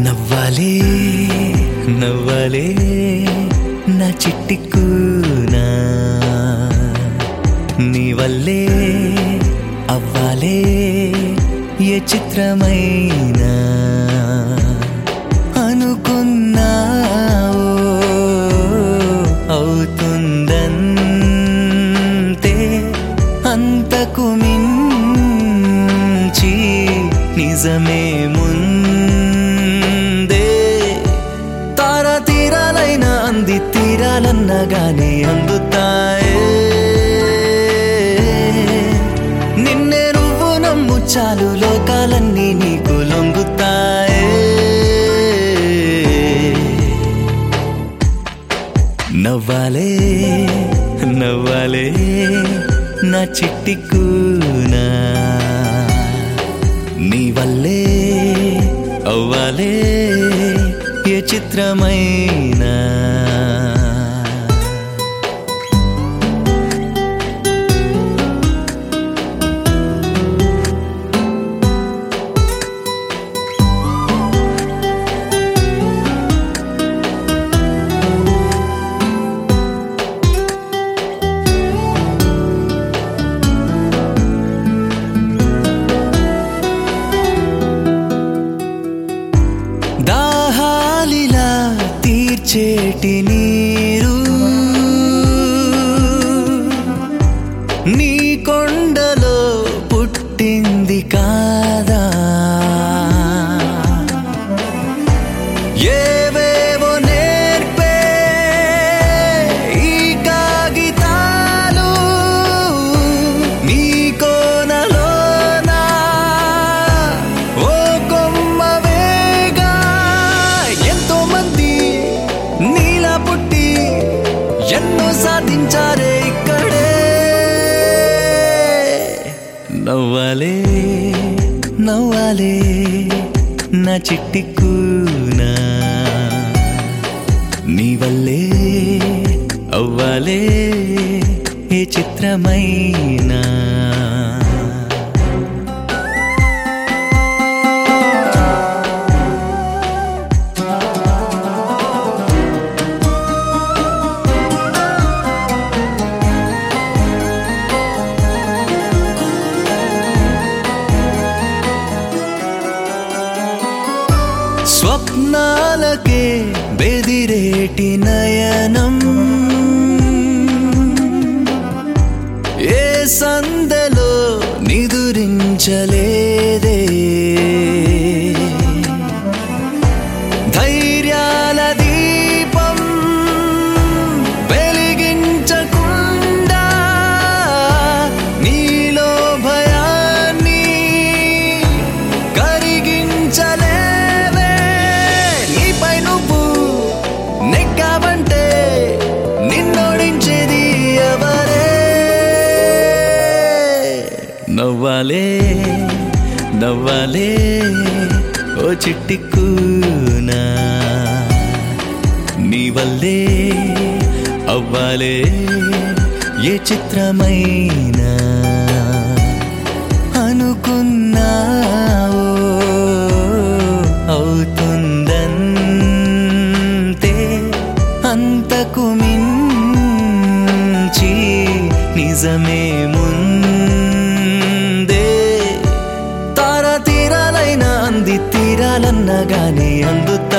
నవ్వాలే నవ్వాలే నా చిట్టి కూనా నీ వల్లే అవ్వాలే ఏ చిత్రమైనా అనుకున్నావో అవుతుందంతే అంతకు మించి నిజమే ముందే తార తీరాలైన అంది తీరాలన్నగానే అందుతాయే నిన్నే నువ్వు నమ్ము చాలు లోకాలన్నీ నీకు లొంగుతాయే నవ్వాలే నవ్వాలే నా చిట్టి కూనా నీ వల్లే అవ్వాలే ఏ చిత్రమైనా దాహాలిలా తీర్చేటి నీరు నీ కొండలో పుట్టింది కాదా ఏవేవో నేర్పే ఈ కాగితాలు నీ కోనలోనా ఓ కొమ్మ వేగా ఎంతో మంది నీలా పుట్టి ఎన్నో సాధించారే ఇక్కడే నవ్వాలే నవ్వాలే నా చిట్టి కూనా నీ వల్లే అవ్వాలే ఏ చిత్రమైనా స్వప్నాలకే బెదిరేటి నయనం ఏ సందలో నిదురించలేదే ధైర్యాల దీపం వెలిగించకుండా నీలో భయాన్ని కరిగించలేవే నీపై నువ్వు నెక్కావంటే నిన్నోడించేది ఎవరే నవ్వాలే నవ్వాలే ఓ చిట్టి కూనా నీ వల్లే అవ్వాలే ఏ చిత్రమైనా అనుకున్నావో అవుతుందంతే అంతకు మించి నిజమే ముందే తార తీరాలైన అంది తీరాలన్నగానే అందుతాయే